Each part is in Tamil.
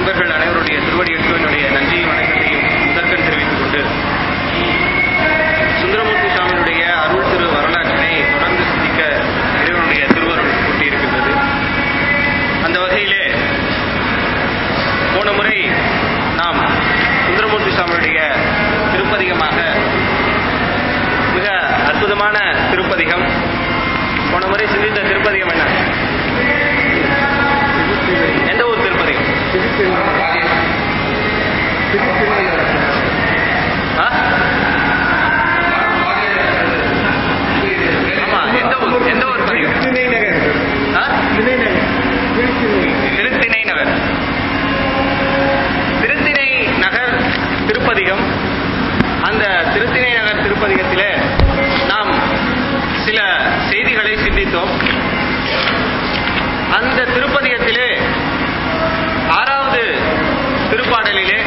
அன்பர்கள் அனைவருடைய திருவடிகளுக்கும் என்னுடைய நன்றியும் வணக்கத்தையும் முதற்கண் தெரிவித்துக் கொண்டு சுந்தரமூர்த்தி சுவாமியுடைய அருள் திரு வரலாற்றினை தொடர்ந்து சிந்திக்க இறைவனுடைய திருவருள் கூட்டியிருக்கின்றது அந்த வகையிலே போன முறை நாம் சுந்தரமூர்த்தி சுவாமியுடைய திருப்பதிகமாக மிக அற்புதமான திருப்பதிகம் போன முறை சிந்தித்த திருப்பதிகம் என்ன எந்த ஊர் திருப்பதிகம் ஆ? ஆமா எந்த ஊர் எந்த ஊர் பதிகம் ஆ? திருத்திணை நகர் திருத்திணை நகர் திருப்பதிகம் அந்த திருத்திணை நகர் திருப்பதிகத்திலே நாம் சில செய்திகளை சிந்தித்தோம் அந்த திருப்பதிகத்திலே ஆறாவது திருப்பாடலிலே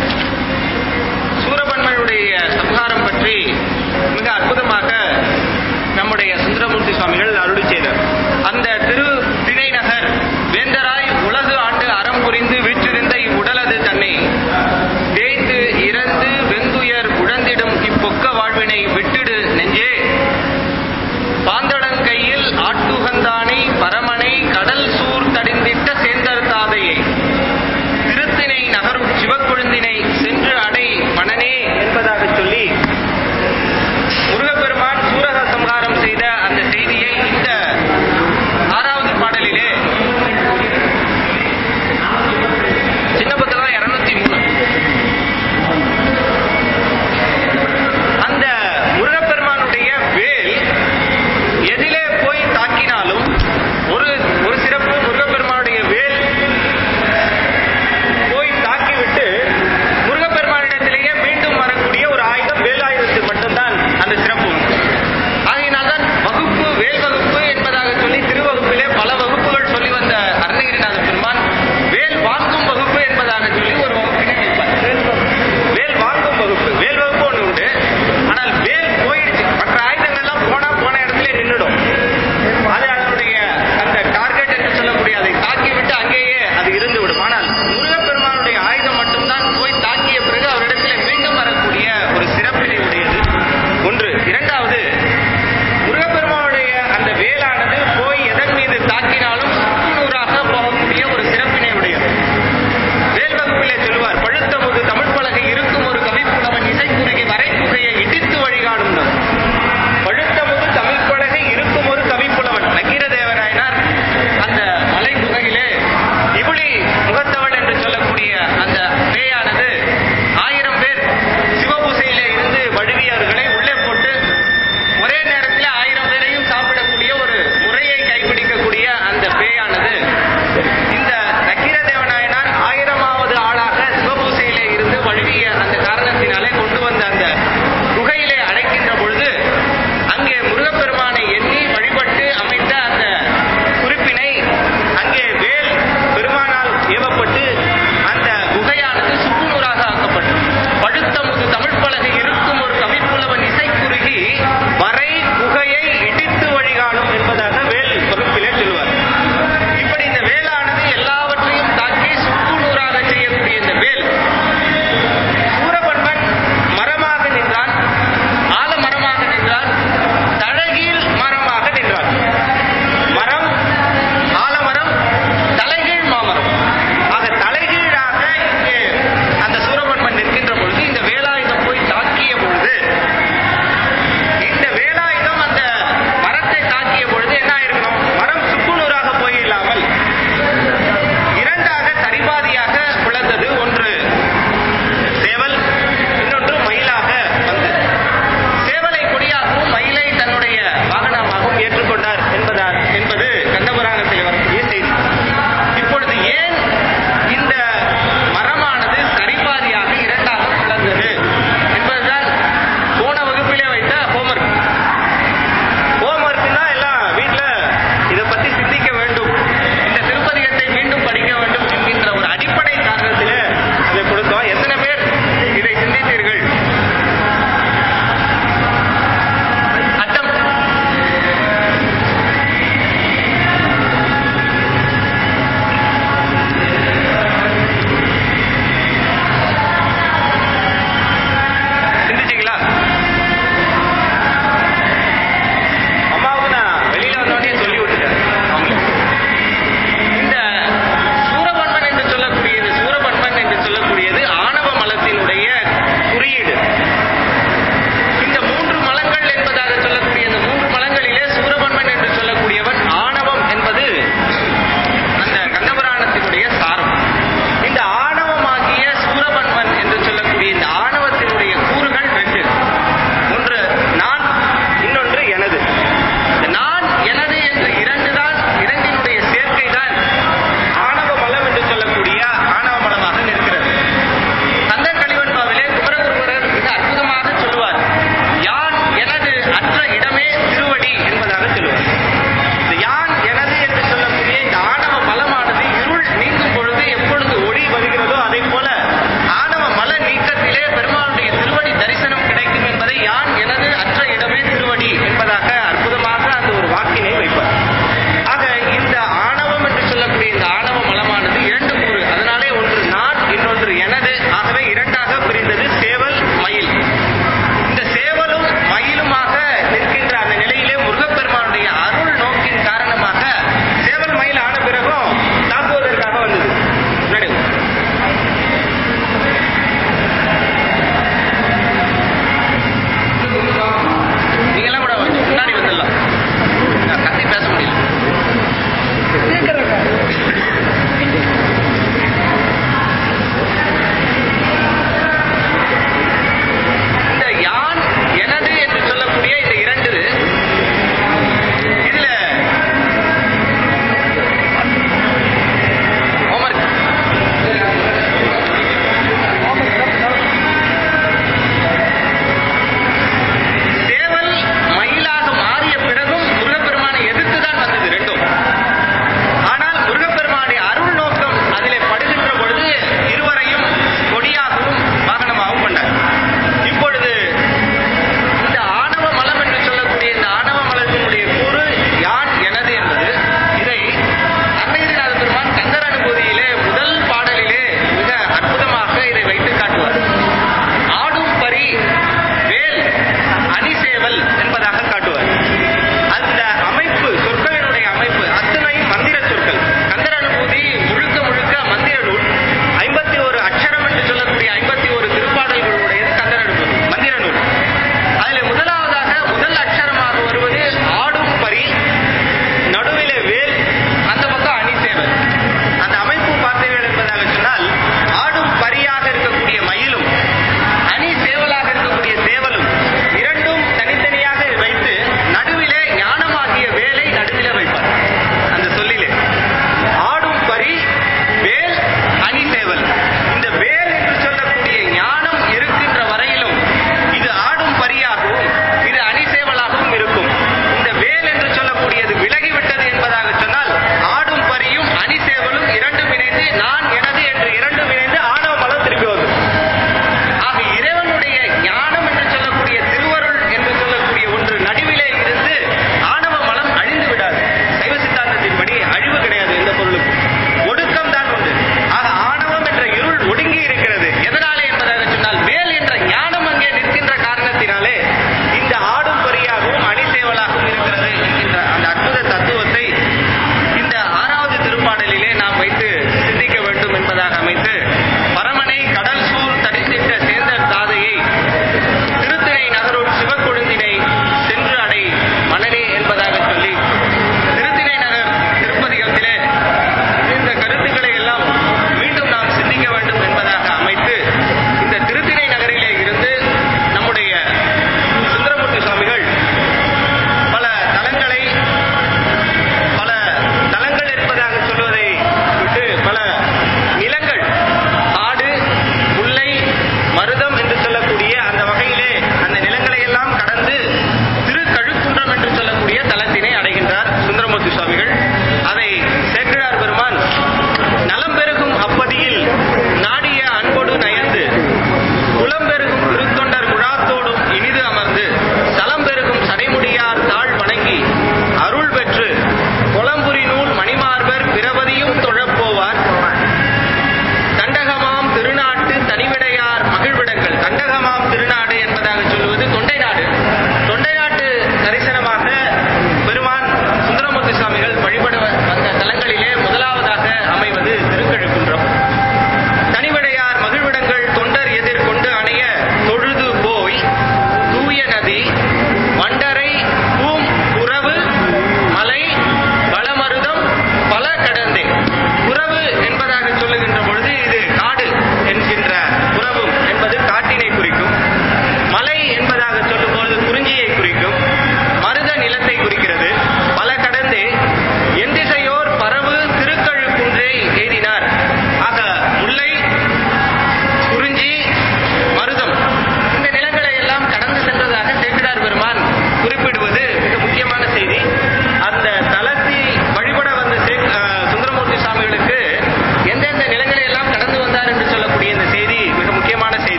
சூரபன்மனுடைய சம்ஹாரம் பற்றி மிக அற்புதமாக நம்முடைய சுந்தரமூர்த்தி சுவாமிகள் அருளி செய்தார் அந்த திரு திணைநகர் வேந்தராய் உலகு ஆண்டு அறம் புரிந்து வீற்றிருந்த இவ்வுடலது தன்னை தேய்த்து இறந்து வெந்துயர் உழந்திடும் இப்பொக்க வாழ்வினை விட்டிடு நெஞ்சே பாந்தடங்கையில் ஆட்டுகந்தானை பரமனை கடல் சூர் தடிந்திட்ட சேந்தர் தாதையை திருத்தினை நகரும் சிவக்கொழுந்தினை சென்று அடை மணனே என்பதாக சொல்லி முருகப்பெருமான் சூரக சம்ஹாரம் செய்த அந்த செய்தியை இந்த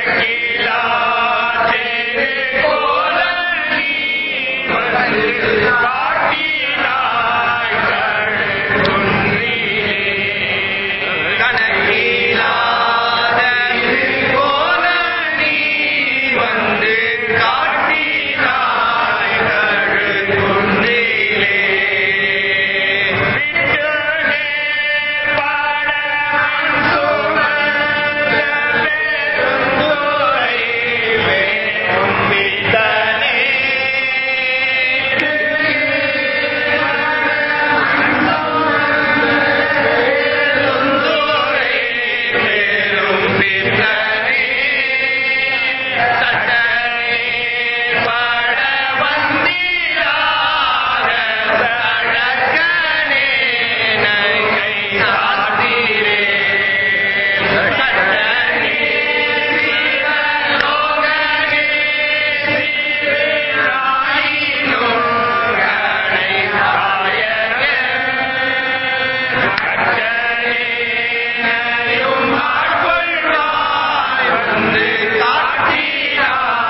கணக்கிலாத போல நீ வந்து காட்டினாய் கழுகுன்றிலே. காட்டினாய்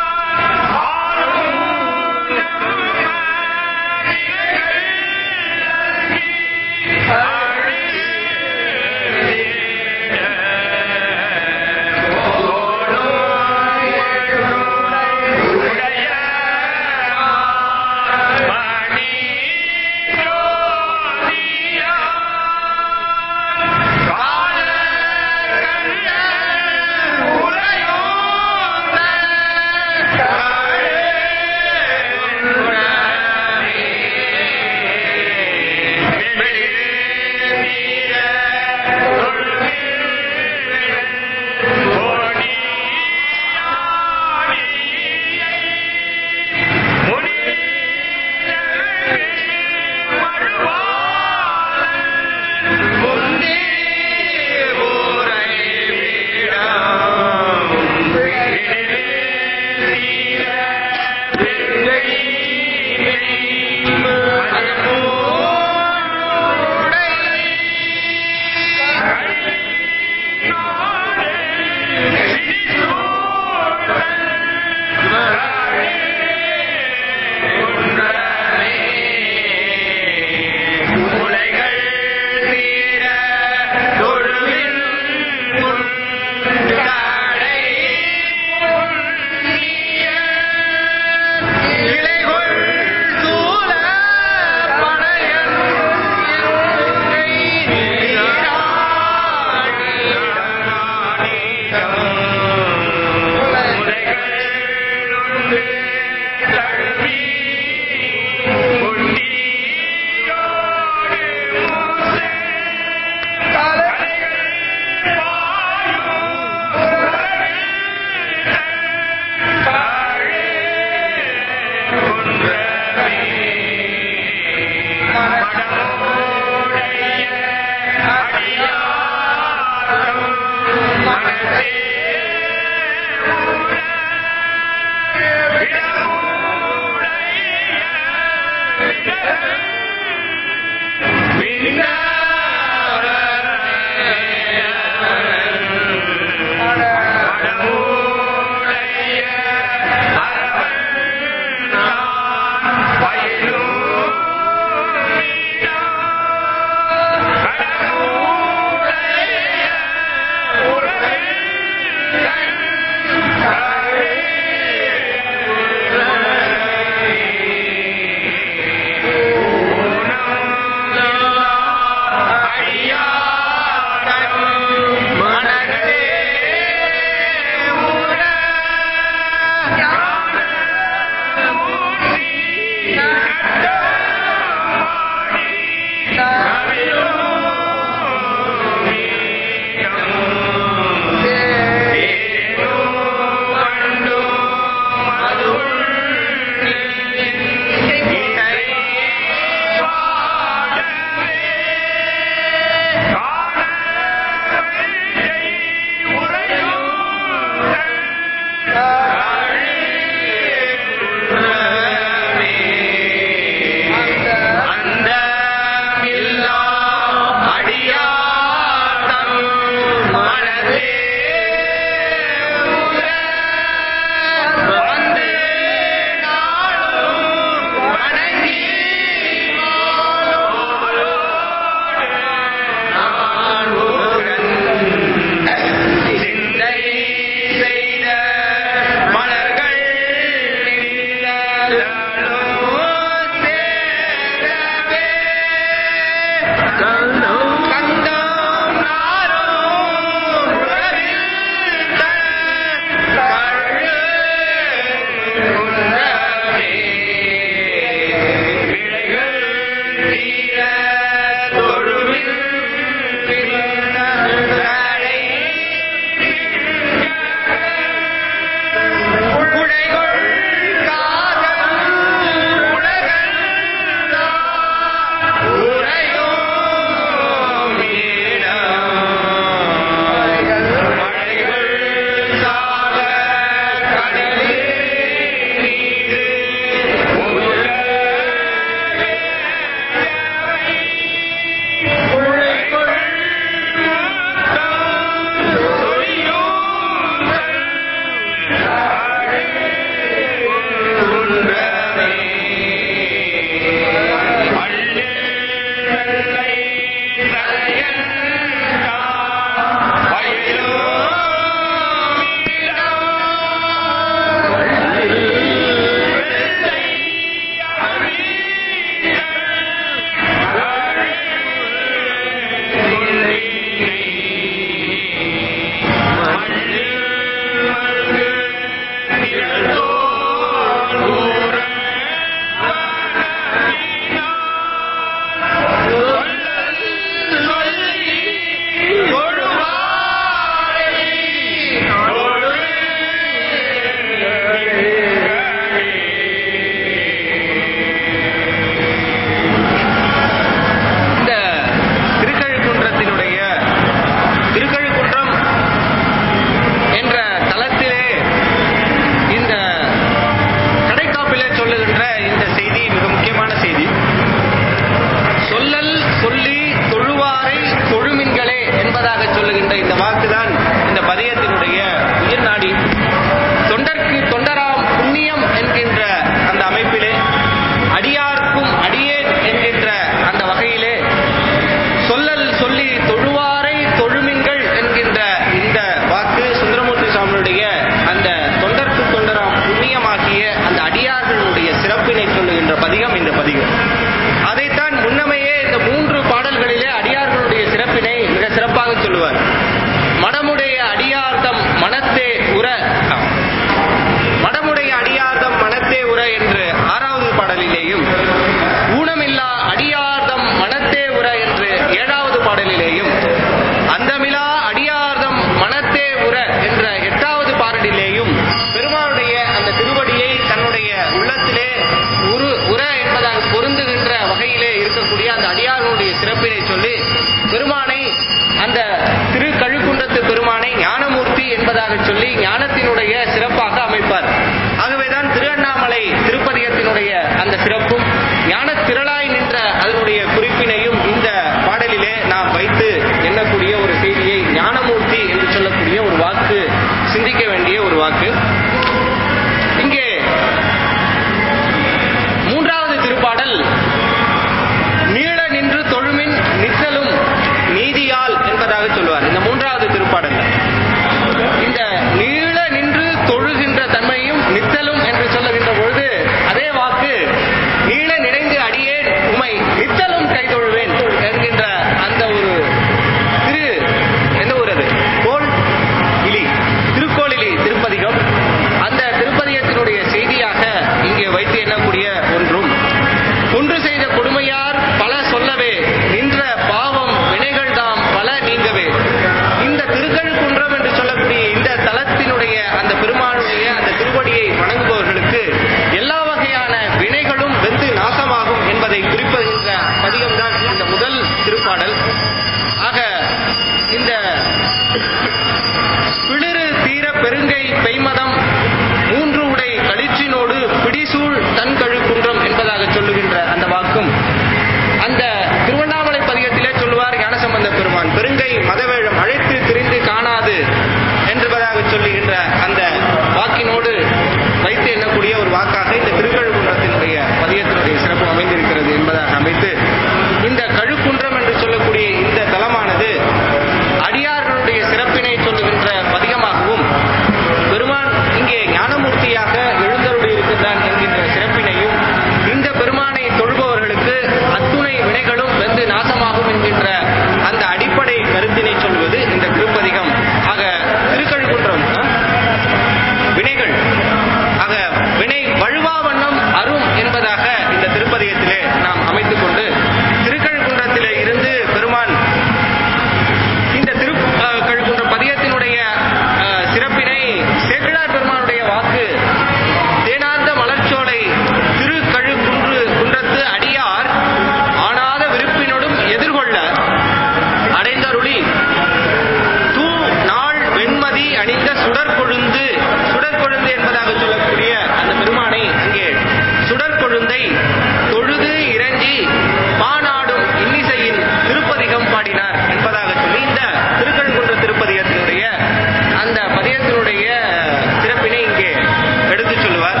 பயனோடு வைத்து எண்ணக்கூடிய ஒரு வாக்காக இந்த திருக்கழுக்குன்றத்தினுடைய பதியத்தினுடைய சிறப்பு அமைந்திருக்கிறது என்பதாக அமைத்து இந்த கழுக்குன்றம் என்று சொல்லக்கூடிய இந்த தலமானது அடியார்களுடைய சிறப்பினை சொல்லுகின்ற பதிகமாகவும் பெருமான் இங்கே ஞானமூர்த்தியாக எழுந்தருளி இருக்கின்றான் என்கின்ற சிறப்பினையும் இந்த பெருமானை தொழுபவர்களுக்கு அத்துணை வினைகளும் வெந்து நாசமாகும் என்கின்ற அந்த அடிப்படை கருத்தினை சொல்வது இந்த திருப்பதிகம் ஆக திருக்கழுக்குன்றம் ஆ? வினைகள் ஆக வினை வழுவா வண்ணம் அரும் என்பதாக இந்த திருப்பதிகத்திலே நாம் அமைத்துக் கொண்டு திருக்கழுக்குன்றத்திலே இருந்து பெருமான் இந்த திரு அஹ், கழுக்குன்ற பதியத்தினுடைய அஹ், சிறப்பினை சேக்கிழார் பெருமானுடைய வாக்கு தேனார்ந்த மலர்ச்சோலை திருக்கழுக்குன்று குன்றத்து அடியார் ஆனாத விருப்பினோடும் எதிர்கொள்ள அடைந்தருளி தூ நாள் வெண்மதி அணிந்த சுடற்கொழுந்து சுடற்கொழுந்து என்பதாக சொல்லக்கூடிய அந்த பெருமானை இங்கே சுடற்கொழுந்தை தொழுது இறஞ்சி பானாடும் இன்னிசையின் திருப்பதிகம் பாடினார் என்பதாக சொல்லி இந்த திருக்கழுக்குன்ற திருப்பதிகத்தினுடைய அந்த பதியத்தினுடைய சிறப்பினை இங்கே எடுத்துச் சொல்லுவார்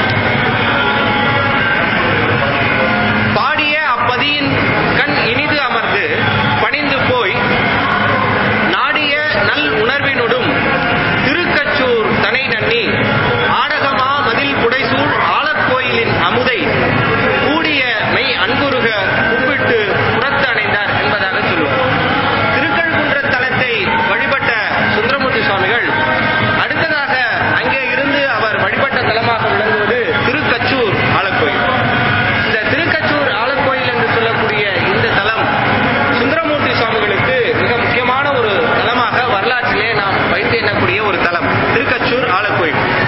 பாடிய அப்பதியின் கண் இனிது அமர்ந்து பணிந்து போய் நாடிய நல் உணர்வினொடும் திருக்கச்சூர் தனை நன்னி ஆடகமா மதில் புடைசூழ் ஆலக்கோயிலின் அமுதை கூடிய மெய் அன்புருக கும்பிட்டு புறத்து அணைந்தார் என்பதாக சொல்லுவார் திருக்கழுக்குன்ற தலத்தை வழிபட்ட சுந்தரமூர்த்தி சுவாமிகள் அடுத்ததாக அங்கே இருந்து அவர் வழிபட்ட தலமாக விளங்குவது திருக்கச்சூர் ஆலக்கோயில் இந்த திருக்கச்சூர் ஆலக்கோயில் என்று சொல்லக்கூடிய இந்த தலம் சுந்தரமூர்த்தி சுவாமிகளுக்கு மிக முக்கியமான ஒரு தலமாக வரலாற்றிலே நாம் வைத்து எண்ணக்கூடிய ஒரு தலம் திருக்கச்சூர் ஆலக்கோயில்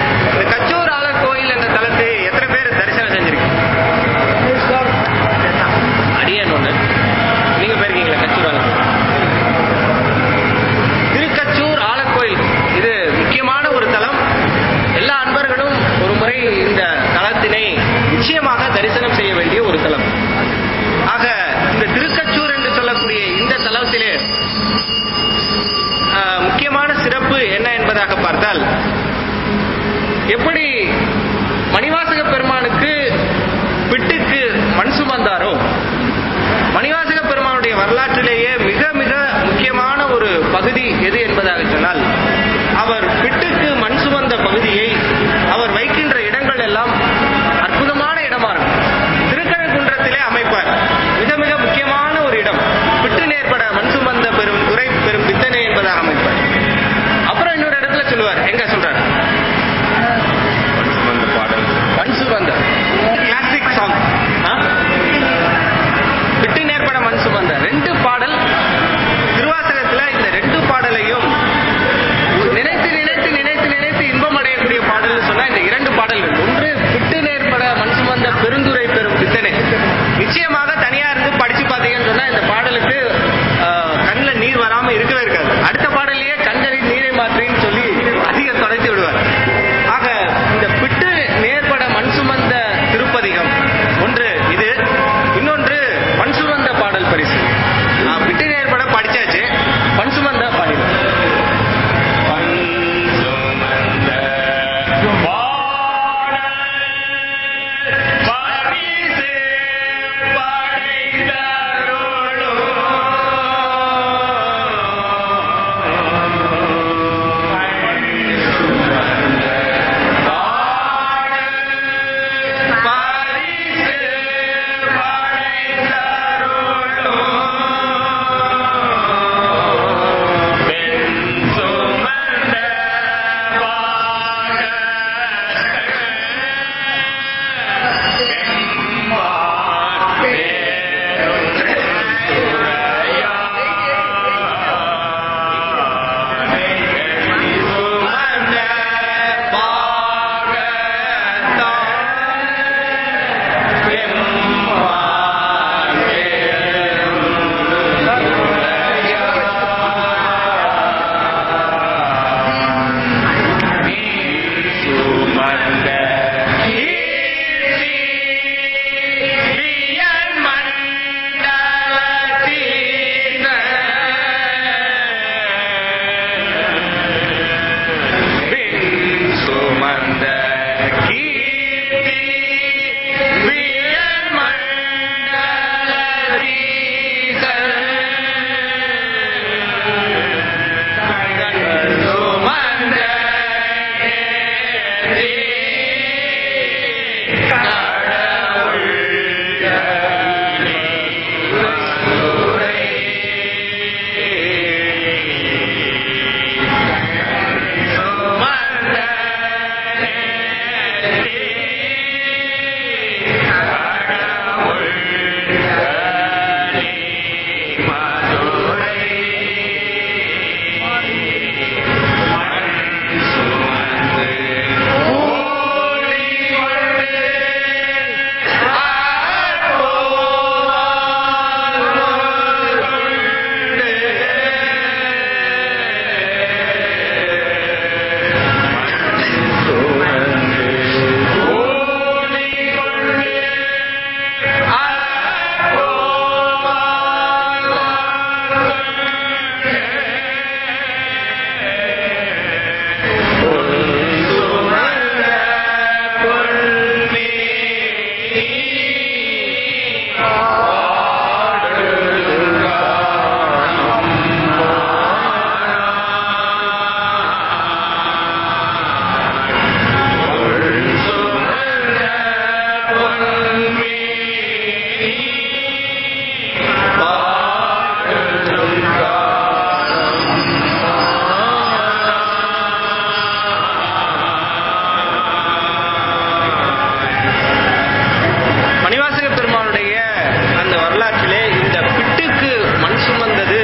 மணிவாசக பெருமானுடைய அந்த வரலாற்றிலே இந்த பிட்டுக்கு மண் சுமந்தது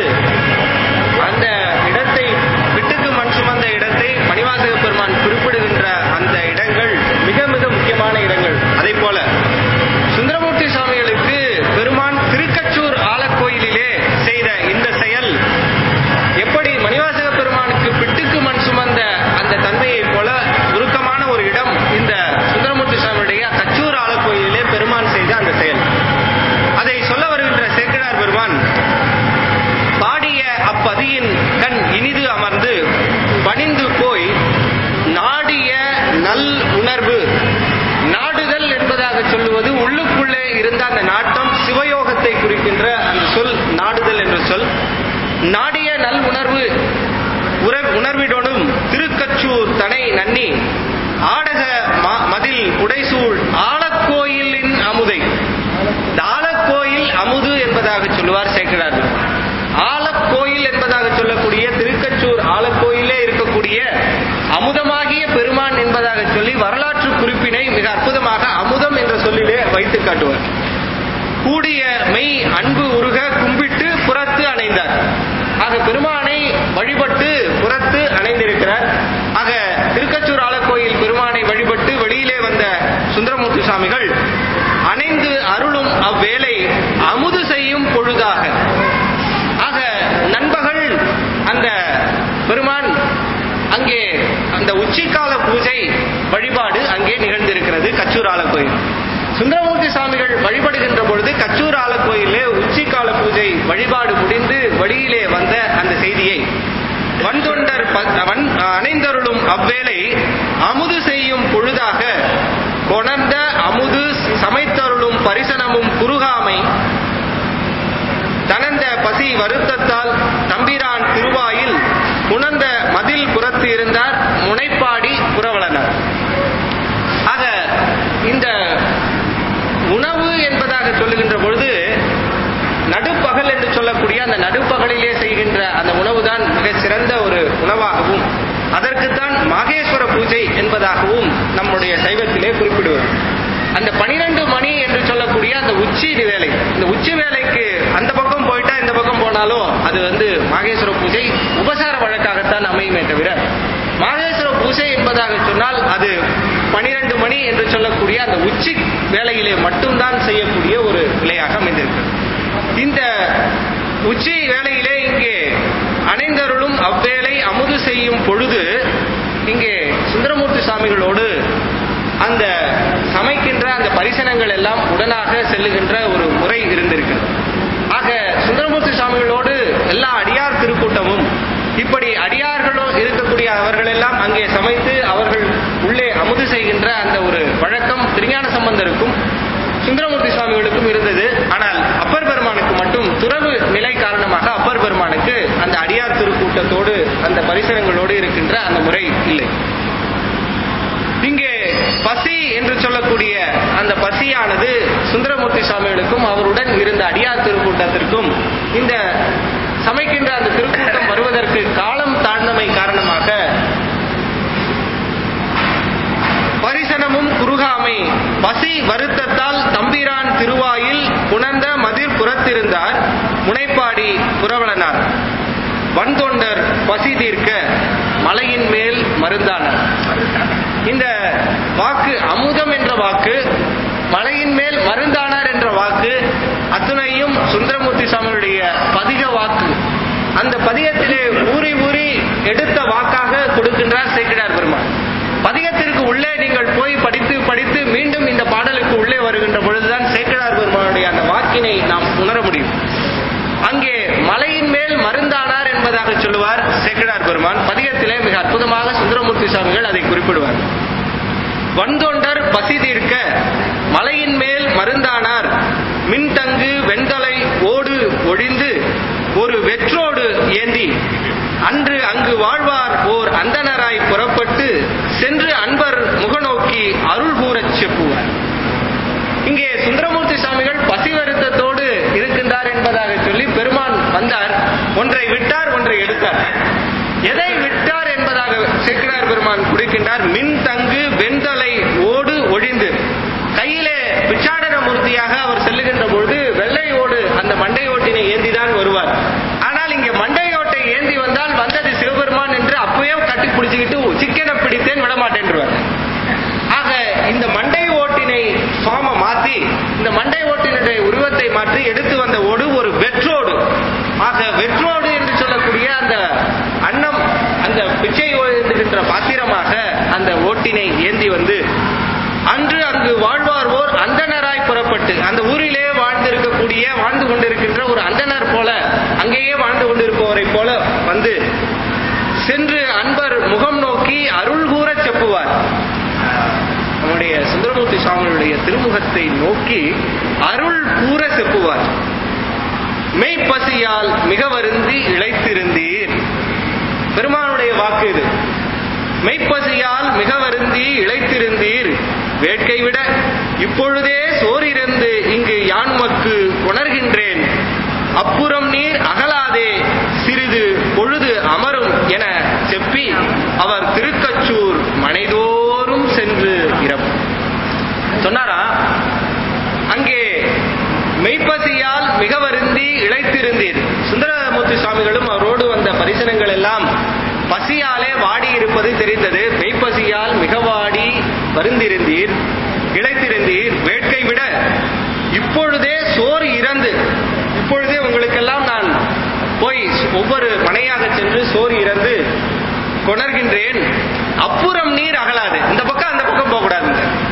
அந்த இடத்தை பிட்டுக்கு மண் சுமந்த இடத்தை மணிவாசக பெருமான் குறிப்பிடுகின்ற அந்த இடங்கள் மிக மிக முக்கியமான இடங்கள் அதே போல சுந்தரமூர்த்தி சுவாமிகளுக்கு பெருமான் திருக்கச்சூர் ஆலக்கோயிலிலே செய்த இந்த செயல் எப்படி மணிவாசக பெருமானுக்கு பிட்டுக்கு மண் சுமந்த அந்த தன்மையைப் போல உருக்கமான ஒரு இடம் இந்த சுந்தரமூர்த்தி சுவாமியுடைய கச்சூர் ஆலக்கோயிலிலே பெருமான் செய்த அந்த செயல் அதை சொல்ல வருகின்ற சேக்கிழார் பெருமான் பாடிய அப்பதியின் கண் இனிது அமர்ந்து பணிந்து போய் நாடிய நல் உணர்வு நாடுதல் என்பதாக சொல்லுவது உள்ளுக்குள்ளே இருந்த அந்த நாட்டம் சிவயோகத்தை குறிக்கின்ற அந்த சொல் நாடுதல் என்ற சொல் நாடிய நல் உணர்வு உற- உணர்விடனும் திருக்கச்சூர் தனை நன்னி ஆடக ம- மதில் உடைசூழ் ஆலக்கோயிலின் அமுதை இந்த ஆலக்கோயில் அமுது என்பதாக சொல்லுவார் சேக்கிழார் பெருமான். ஆலக்கோயில் என்பதாக சொல்லக்கூடிய திருக்கச்சூர் ஆலக்கோயிலே இருக்கக்கூடிய அமுதமாகிய பெருமான் என்பதாக சொல்லி வரலாற்று குறிப்பினை மிக அற்புதமாக அமுதம் என்ற சொல்லிலே வைத்து காட்டுவார் கூடிய மெய் அன்பு உருக கும்பிட்டு புறத்து அணைந்தார் ஆக பெருமானை வழிபட்டு புறத்து அணைந்திருக்கிறார் ஆக திருக்கச்சூர் ஆலக்கோயில் பெருமானை வழிபட்டு வெளியிலே வந்த சுந்தரமூர்த்தி சுவாமிகள் அணைந்து அருளும் அவ்வேளை அமுது செய்யும் பொழுதாக ஆக நண்பகல் அந்த பெருமான் அங்கே அந்த உச்சிக்கால பூஜை வழிபாடு அங்கே நிகழ்ந்திருக்கிறது கச்சூர் ஆலக்கோயில் சுந்தரமூர்த்தி சுவாமிகள் வழிபடுகின்ற பொழுது கச்சூர் ஆலக்கோயிலே உச்சிக்கால பூஜை வழிபாடு முடிந்து வெளியிலே வந்த அந்த செய்தியை வன்தொண்டர் ப- வன் அணைந்தருளும் அவ்வேளை அமுது செய்யும் பொழுதாக கொணர்ந்த அமுது சமைத்தருளும் பரிசனமும் குறுகாமை தனந்த பசி வருத்தத்தால் தம்பிரான் திருவாயில் உணர்ந்த மதில் புறத்து இருந்தார் முனைப்பாடி புறவலனர் ஆக இந்த உணவு என்பதாக சொல்லுகின்ற பொழுது நடுப்பகல் என்று சொல்லக்கூடிய அந்த நடுப்பகலிலே செய்கின்ற அந்த உணவுதான் மிக சிறந்த ஒரு உணவாகவும் அதற்குத்தான் மாகேஸ்வர பூஜை என்பதாகவும் நம்முடைய சைவத்திலே குறிப்பிடுவது அந்த பனிரெண்டு மணி என்று சொல்லக்கூடிய அந்த உச்சி வேலை இந்த உச்சி வேலைக்கு அந்த பக்கம் போயிட்டா இந்த பக்கம் போனாலும் அது வந்து மாகேஸ்வர பூஜை உபசார வழக்காகத்தான் அமையுமே தவிர மாகேஸ்வர பூஜை என்பதாக சொன்னால் அது பனிரெண்டு மணி என்று சொல்லக்கூடிய அந்த உச்சி வேலையிலே மட்டும்தான் செய்யக்கூடிய ஒரு நிலையாக அமைந்திருக்கிறது இந்த உச்சி வேளையிலே இங்கே அணைந்தருளும் அவ்வேளை அமுது செய்யும் பொழுது இங்கே சுந்தரமூர்த்தி சுவாமிகளோடு அந்த சமைக்கின்ற அந்த பரிசனங்கள் எல்லாம் உடனாக செல்லுகின்ற ஒரு முறை இருந்திருக்கிறது ஆக சுந்தரமூர்த்தி சுவாமிகளோடு எல்லா அடியார் திருக்கூட்டமும் இப்படி அடியார்களோ இருக்கக்கூடிய இருக்கக்கூடிய அவர்கள் எல்லாம் அங்கே சமைத்து அவர்கள் உள்ளே அமுது செய்கின்ற அந்த ஒரு வழக்கம் திருஞான சம்பந்தருக்கும் சுந்தரமூர்த்தி சுவாமிகளுக்கும் இருந்தது ஆனால் அப்பர் பெருமானுக்கு மட்டும் துறவு நிலை காரணமாக அப்பர் பெருமானுக்கு அந்த அடியார் திருக்கூட்டத்தோடு அந்த பரிசரங்களோடு இருக்கின்ற அந்த முறை இல்லை இங்கே பசி என்று சொல்லக்கூடிய அந்த பசியானது சுந்தரமூர்த்தி சுவாமிகளுக்கும் அவருடன் இருந்த அடியார் திருக்கூட்டத்திற்கும் இந்த சமைக்கின்ற அந்த திருக்கூட்டம் வருவதற்கு காலம் தாழ்ந்தமை காரணமாக பரிசனமும் குறுகாமை பசி வருத்தத்தால் தம்பிரான் திருவாயில் புணர்ந்த மதிர் புறத்திருந்தார் முனைப்பாடி புரவலனார் வன்தொண்டர் பசி தீர்க்க மலையின் மேல் மருந்தானார் இந்த வாக்கு அமுதம் என்ற வாக்கு மலையின் மேல் மருந்தானார் என்ற வாக்கு அத்துணையும் சுந்தரமூர்த்தி சுவாமியுடைய பதிக வாக்கு அந்த பதிகத்திலே ஊறி ஊறி எடுத்த வாக்காக கொடுக்கின்றார் சேக்கிடார் பெருமாள் பதிகத்திற்கு உள்ளே நீங்கள் போய் படித்து படித்து மீண்டும் இந்த பாடலுக்கு உள்ளே வருகின்ற பொழுதுதான் சேக்கிடார் பெருமானுடைய அந்த வாக்கினை நாம் உணர முடியும் அங்கே மலையின் மேல் மருந்தானார் என்பதாக சொல்லுவார் சேக்கிடார் பெருமான் பதிகத்திலே மிக அற்புதமாக சுந்தரமூர்த்தி சுவாமிகள் அதை குறிப்பிடுவார் வன்தொண்டர் பசி தீர்க்க மலையின் மேல் மருந்தானார் மின்தங்கு வெண்தலை ஓடு ஒழிந்து ஒரு வெற்றோடு ஏந்தி அன்று அங்கு வாழ்வார் ஓர் அந்தனராய் புறப்பட்டு சென்று அன்பர் முகநோக்கி அருள் கூறச் செப்புவார் இங்கே சுந்தரமூர்த்தி சுவாமிகள் பசி வருத்தத்தோடு இருக்கின்றார் என்பதாக சொல்லி பெருமான் வந்தார் ஒன்றை விட்டார் ஒன்றை எடுத்தார் எதை விட்டார் என்பதாக சேக்கிரார் பெருமான் குடிக்கின்றார் மின் தங்கு வெண்தலை ஓடு ஒழிந்து கையிலே பிச்சாடன மூர்த்தியாக அவர் செல்லுகின்ற பொழுது வெள்ளை ஓடு அந்த மண்டை ஓட்டினை ஏந்திதான் வருவார் ஆனால் இங்கே மண்டை ஓட்டை ஏந்தி வந்தால் வந்தது சிவபெருமான் என்று அப்பவே கட்டி பிடிச்சுக்கிட்டு சிக்கனை பிடித்தேன் விடமாட்டேன்றுவார் ஆக இந்த மண்டை ஓட்டினை ஃபார்மை மாத்தி இந்த மண்டை ஓட்டினுடைய உருவத்தை மாற்றி எடுத்து வந்த ஓடு ஒரு வெற்றோடு ஆக வெற்றோடு என்று சொல்லக்கூடிய அந்த அன்னம் அந்த பிச்சை எழுதுகின்ற பாத்திரமாக அந்த ஓட்டினை ஏந்தி வந்து அன்று அங்கு வாழ்வார் ஓர் அந்தனராய் புறப்பட்டு அந்த ஊரிலே வாழ்ந்திருக்கக்கூடிய வாழ்ந்து கொண்டிருக்கின்ற ஒரு அந்தனர் போல அங்கேயே வாழ்ந்து கொண்டிருப்பவரை போல வந்து சென்று அன்பர் முகம் நோக்கி அருள் கூற செப்புவார் நம்முடைய சுந்தரமூர்த்தி சுவாமியுடைய திருமுகத்தை நோக்கி அருள் கூற செப்புவார் மெய்ப்பசியால் மிக வருந்தி இழைத்திருந்தீர் பெருமானுடைய வாக்கு இது மெய்ப்பசியால் மிக வருந்தி இழைத்திருந்தீர் வேட்கை விட இப்பொழுதே சோரிருந்து இங்கு யான் உமக்கு உணர்கின்றேன் அப்புறம் நீர் அகலாதே சிறிது பொழுது அமரும் என செப்பி அவர் திருக்கச்சூர் மனைதோறும் சென்று இறப்பு சொன்னாரா அங்கே மெய்ப்பசியால் மிக வருந்தி இழைத்திருந்தீர் சுந்தரமூர்த்தி சுவாமிகளும் அவரோடு வந்த பரிசனங்கள் எல்லாம் பசியாலே வாடி இருப்பது தெரிந்தது மெய்ப்பசியால் மிக வாடி வருந்திருந்தீர் இழைத்திருந்தீர் வேட்கை விட இப்பொழுதே சோறு இறந்து இப்பொழுதே உங்களுக்கெல்லாம் நான் போய் ஒவ்வொரு மனையாக சென்று சோறு இறந்து கொணர்கின்றேன் அப்புறம் நீர் அகலாது இந்த பக்கம் அந்த பக்கம் போகக்கூடாது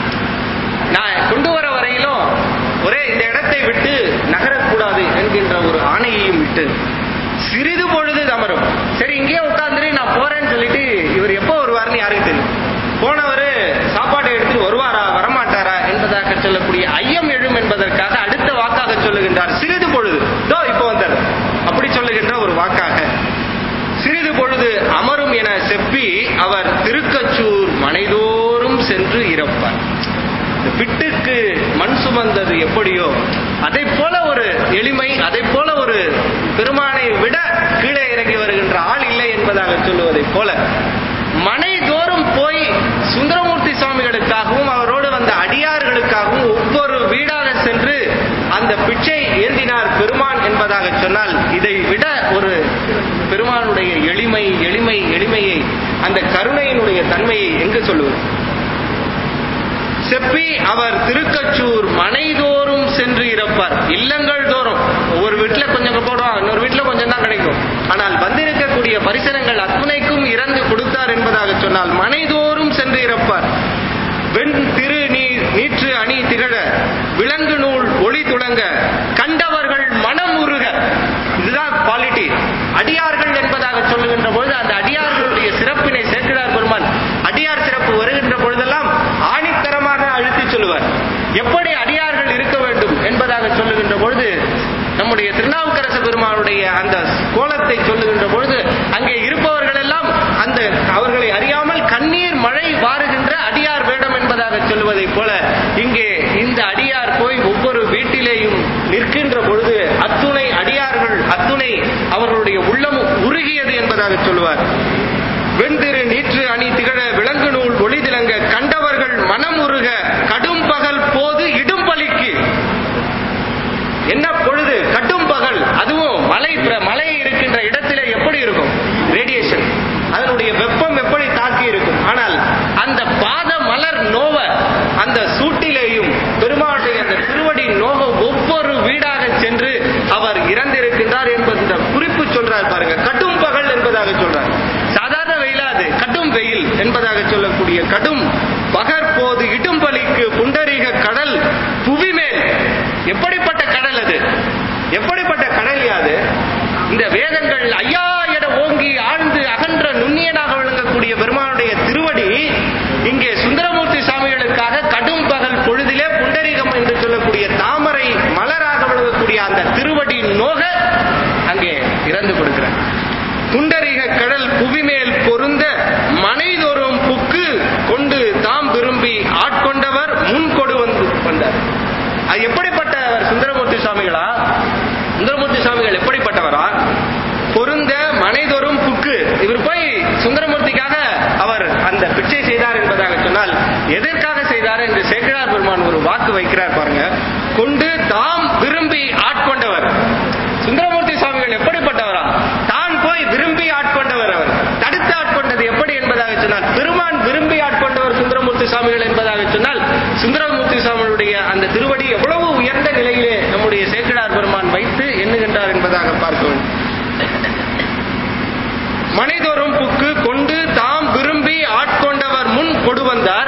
நான் கொண்டு வர வரையிலும் ஒரே இந்த இடத்தை விட்டு நகரக்கூடாது என்கின்ற ஒரு ஆணையையும் விட்டு சிறிது பொழுது அமரும் சரி இங்கேயே உட்கார்ந்துட்டு நான் போறேன்னு சொல்லிட்டு இவர் எப்போ வருவார்னு யாருக்கு தெரியும் போனவர் சாப்பாட்டை எடுத்துட்டு வருவாரா வரமாட்டாரா என்பதாக சொல்லக்கூடிய ஐயம் எழும் என்பதற்காக அடுத்த வாக்காக சொல்லுகின்றார் சிறிது பொழுது தோ இப்போ வந்தார் அப்படி சொல்லுகின்ற ஒரு வாக்காக சிறிது பொழுது அமரும் என செப்பி அவர் திருக்கச்சூர் மனைதோறும் சென்று இறப்பார் இந்த பிட்டுக்கு மண் சுமந்தது எப்படியோ அதை போல ஒரு எளிமை அதை போல ஒரு பெருமானை விட கீழே இறங்கி வருகின்ற ஆள் இல்லை என்பதாக சொல்லுவதைப் போல மனை தோறும் போய் சுந்தரமூர்த்தி சுவாமிகளுக்காகவும் அவரோடு வந்த அடியார்களுக்காகவும் ஒவ்வொரு வீடாக சென்று அந்த பிச்சை ஏந்தினார் பெருமான் என்பதாக சொன்னால் இதை விட ஒரு பெருமானுடைய எளிமை எளிமை எளிமையை அந்த கருணையினுடைய தன்மையை எங்கு சொல்லுவது செப்பி அவர் திருக்கச்சூர் மனைதோறும் சென்று இறப்பார் இல்லங்கள் தோறும் ஒவ்வொரு வீட்டுல கொஞ்சம் போடுவான் இன்னொரு வீட்டுல கொஞ்சம் தான் கிடைக்கும் ஆனால் வந்திருக்கக்கூடிய பரிசனங்கள் அத்துணைக்கும் இறந்து கொடுத்தார் என்பதாக சொன்னால் மனைதோறும் சென்று இறப்பார் வெண் திரு நீ நீற்று அணி திகழ விலங்கு நூல் ஒளி துளங்க கண்டவர்கள் மனம் உருக இதுதான் குவாலிட்டி அடியார்கள் என்பதாக சொல்லுகின்ற பொழுது அந்த அடியார்களுடைய சிறப்பினை அந்த கோலத்தை சொல்லுகின்ற பொழுது அங்கே இருப்பவர்கள் எல்லாம் அந்த அவர்களை அறியாமல் கண்ணீர் மழை வாருகின்ற அடியார் வேடம் என்பதாக சொல்லுவதைப் போல இங்கே இந்த அடியார் போய் ஒவ்வொரு வீட்டிலேயும் நிற்கின்ற பொழுது அத்துணை அடியார்கள் அத்துணை அவர்களுடைய உள்ளம் உருகியது என்பதாக சொல்லுவார் வெண்திரு நீற்று அணி திகழ விலங்கு நூல் ஒளிதிலங்க கண்டவர்கள் மனம் உருக கடும் பகல் போது இடும்பலிக்கு என்ன பொழுது கடும் பகல் அதுவும் மலை பிர- மலை இருக்கின்ற இடத்திலே எப்படி இருக்கும் ரேடியேஷன் அதனுடைய வெப்பம் எப்படி தாக்கி இருக்கும் ஆனால் அந்த பாத மலர் நோவ அந்த சூட்டிலேயும் பெருமாளுடைய அந்த திருவடி நோக ஒவ்வொரு வீடாக சென்று அவர் இறந்திருக்கின்றார் என்பது இந்த குறிப்பு சொல்றார் பாருங்க கடும் பகல் என்பதாக சொல்றார் சாதாரண வெயிலாது கடும் வெயில் என்பதாக சொல்லக்கூடிய கடும் பகற்போது இடும்பலிக்கு புண்டரீக கடல் புவிமேல் எப்படிப்பட்ட கடல் அது எப்படிப்பட்ட கடல் யாது இந்த வேதங்கள் ஐயா என ஓங்கி ஆழ்ந்து அகன்ற நுண்ணியனாக விளங்கக்கூடிய பெருமானுடைய திருவடி இங்கே சுந்தரமூர்த்தி சுவாமிகளுக்காக கடும் பகல் பொழுதிலே புண்டரீகம் என்று சொல்லக்கூடிய தாமரை மலராக விளங்கக்கூடிய அந்த திருவடி நோக அங்கே இறந்து கொடுக்கிறார் புண்டரீக கடல் புவிமேல் பொருந்த மனைதொரும் புக்கு கொண்டு தாம் விரும்பி ஆட்கொண்டவர் முன் கொடு வந்து வந்தார் அது எப்படிப்பட்டவர் சுந்தரமூர்த்தி சுவாமிகளா சுந்தரமூர்த்தி சுவாமிகள் எப்படிப்பட்டவரா பொருந்த மனைதொரும் புக்கு இவர் போய் சுந்தரமூர்த்திக்காக அவர் அந்த பிச்சை செய்தார் என்பதாக சொன்னால் எதற்காக செய்தார் என்று சேக்கிழார் பெருமான் ஒரு வாக்கு வைக்கிறார் பாருங்க கொண்டு தாம் விரும்பி ஆட்கொண்டவர் சுந்தரமூர்த்தி சுவாமிகள் எப்படிப்பட்டவரா தான் போய் விரும்பி ஆட்கொண்டவர் அவர் தடுத்து ஆட்கொண்டது எப்படி என்பதாக சொன்னால் பெருமான் விரும்பி ஆட்கொண்டவர் சுந்தரமூர்த்தி சுவாமிகள் என்பதாக சொன்னால் சுந்தரமூர்த்தி சுவாமிகளுடைய அந்த திருவடி எவ்வளவு உயர்ந்த நிலையிலே நம்முடைய சேக்கிழார் பெருமான் வைத்து எண்ணுகின்றார் என்பதாக பார்க்க வேண்டும் மனைதோறும் புக்கு கொண்டு தாம் விரும்பி ஆட்கொண்டவர் முன் கொடு வந்தார்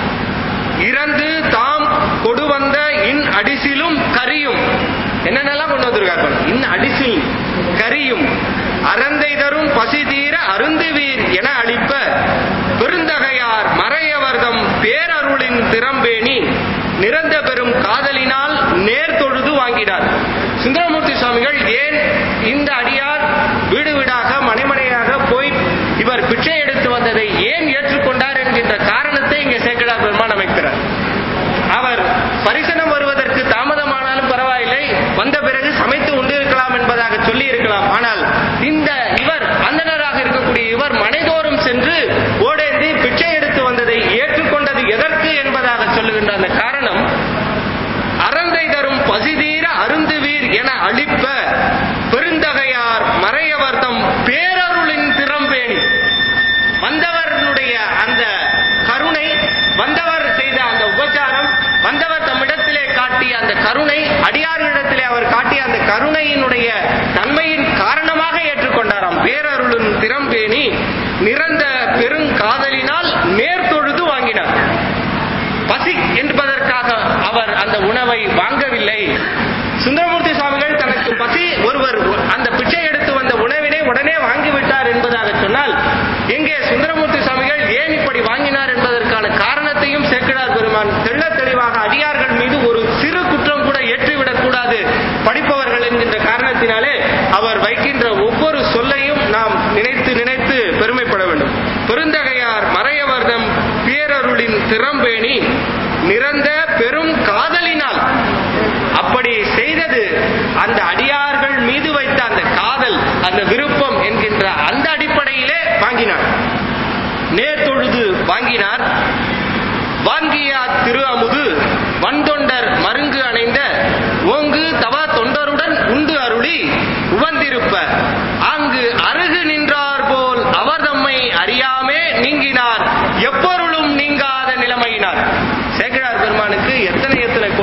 இறந்து தாம் கொடு வந்த இன் அடிசிலும் கரியும் என்னென்னலாம் கொண்டு வந்திருக்கார் பாருங்க. இன் அடிசில் கரியும் அறந்தை தரும் பசி தீர அருந்துவீர் என அளிப்ப பெருந்தகையார் மறையவர்தம் பேரருளின் திறம்பேணி நிறந்த பெரும் காதலினால் நேர் தொழுது வாங்கினார் சுந்தரமூர்த்தி சுவாமிகள் ஏன் இந்த அடியார் வீடு வீடாக மனைமனையாக போய் இவர் பிச்சை எடுத்து வந்ததை ஏன் ஏற்றுக்கொண்டார் என்கின்ற காரணத்தை இங்கே சேக்கடா பெருமான் அமைக்கிறார் அவர் பரிசனம் வருவதற்கு தாமதமானாலும் பரவாயில்லை வந்த பிறகு சமைத்து உண்டு இருக்கலாம் என்பதாக சொல்லி இருக்கலாம் ஆனால் இந்த இவர் அந்தனராக இருக்கக்கூடிய இவர் மனைதோறும் சென்று ஓடேந்தி பிச்சை எடுத்து வந்ததை ஏற்றுக்கொண்டது எதற்கு என்பதாக சொல்லுகின்ற அந்த காரணம் அறந்தை தரும் பசிதீர அருந்துவீர் என அளிப்ப பெருந்தகையார் மறையவர்தம் பேரருளின் திறம்பேணி வந்தவர்களுடைய அந்த கருணை வந்தவர் செய்த அந்த உபச்சாரம் வந்தவர் தம்மிடத்திலே காட்டிய அந்த கருணை அடியார்களிடத்திலே அவர் காட்டிய அந்த கருணையினுடைய தன்மையின் காரணமாக ஏற்றுக்கொண்டாராம் பேரருளின் திறம்பேணி நிறந்த பெருங்காதலினால் நேர்தொழுது வாங்கினார் பசி என்பதற்காக அவர் அந்த உணவை வாங்கவில்லை சுந்தரமூர்த்தி சுவாமிகள் தனக்கு பசி ஒருவர் அந்த பிச்சை எடுத்து வந்த உணவினை உடனே வாங்கிவிட்டார் என்பதாக சொன்னால் எங்கே சுந்தரமூர்த்தி சுவாமிகள் ஏன் இப்படி வாங்கினார் என்பதற்கான காரணத்தையும் சேக்கிழார் பெருமான் தெள்ளத் தெளிவாக அடியார்கள் மீது ஒரு சிறு குற்றம் கூட ஏற்றிவிடக் கூடாது படிப்பவர்கள் என்கின்ற காரணத்தினாலே அவர் வைக்கின்ற ஒவ்வொரு சொல்லையும் நாம் நினைத்து நினைத்து பெருமைப்பட வேண்டும் பெருந்தகையார் மறையவர்தம் பேரருளின் திறம்பேணி நிறந்த பெரும் காதலினால் அப்படி செய்தது அந்த அடியார்கள் மீது வைத்த அந்த காதல் அந்த விருப்பம் என்கின்ற அந்த அடிப்படையிலே வாங்கினார் நேர்தொழுது வாங்கினார் வாங்கியா திரு அமுது வன்தொண்டர் மருங்கு அணைந்த ஓங்கு தவ தொண்டருடன் உண்டு அருளி உவந்திருப்ப அங்கு அருகு நின்றார் போல் அவர் தம்மை அறியாமே நீங்கினார் எப்பொருளும் நீங்காத நிலைமையினார் சேக்கிழார் பெருமானுக்கு எத்தனை எத்தனை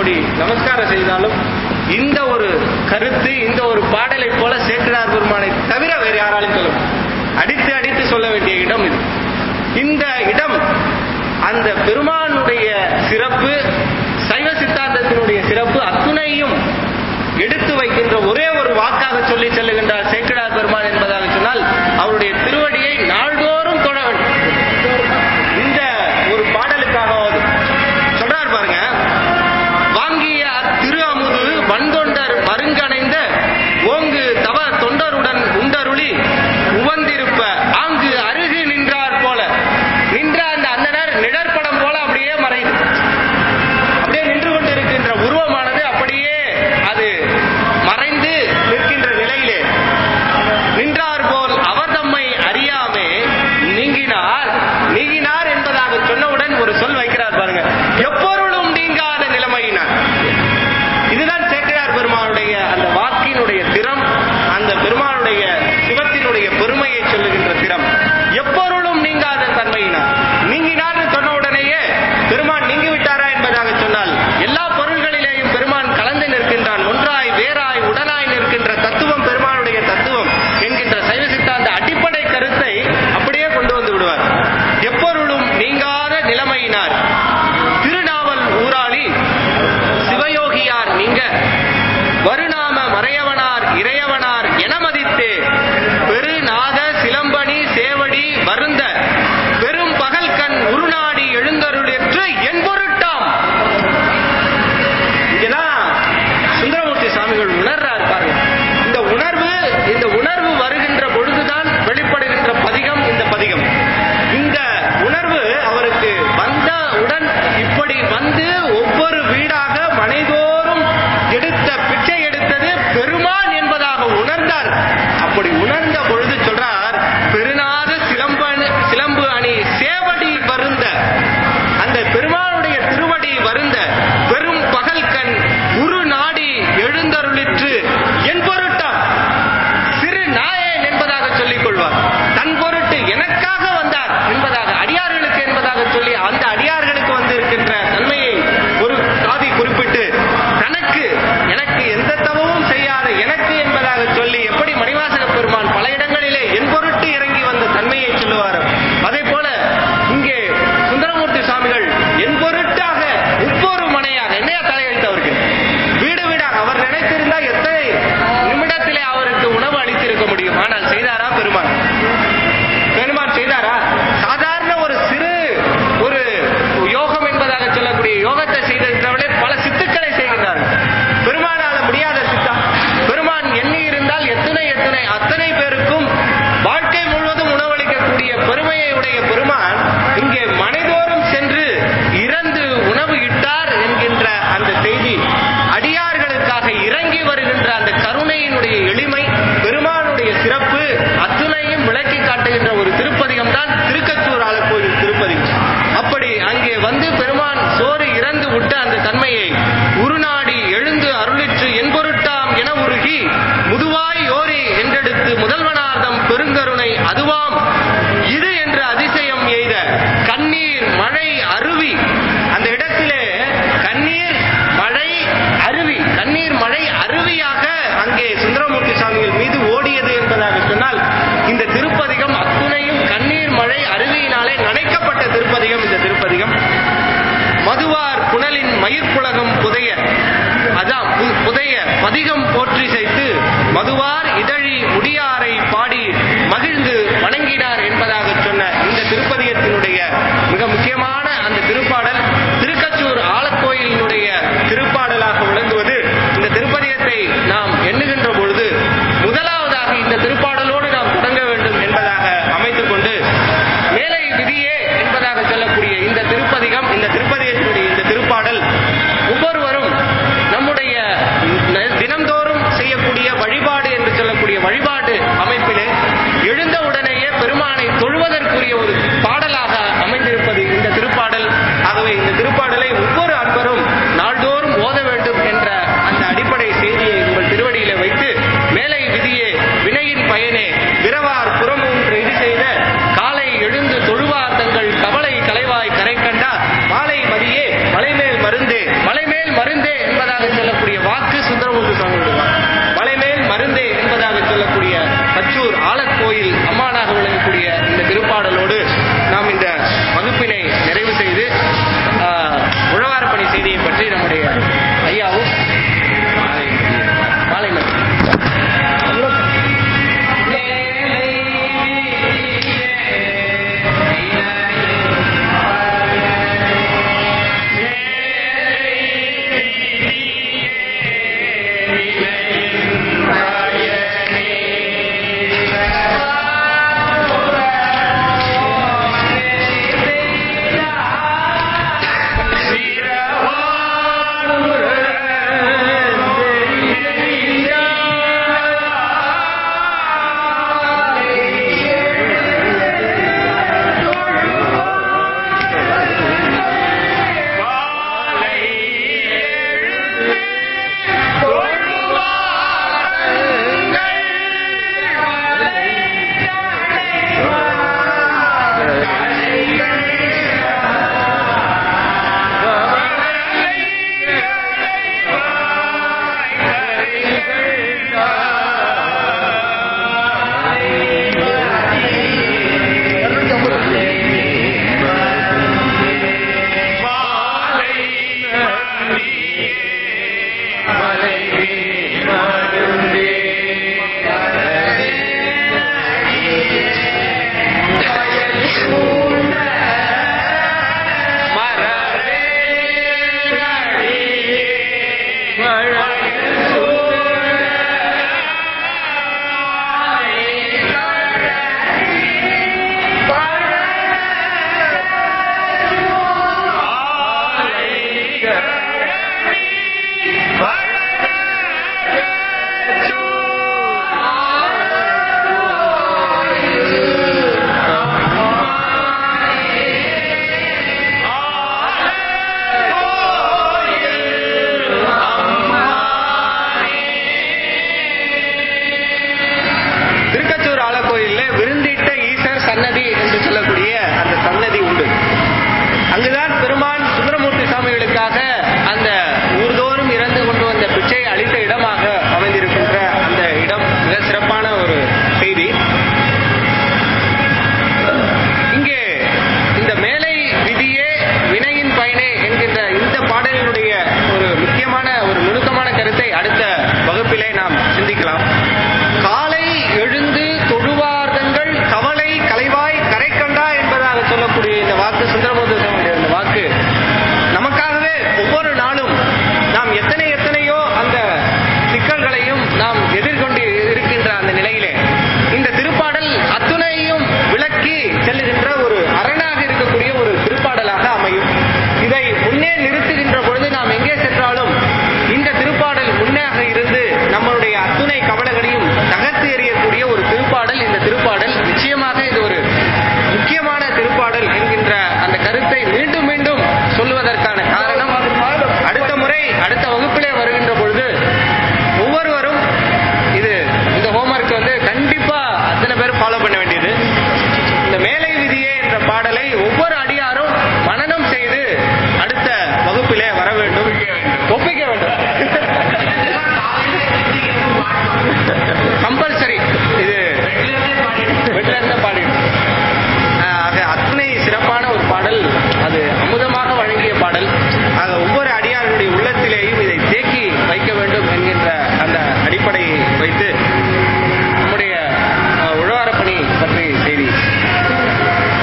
நிறுத்துகின்ற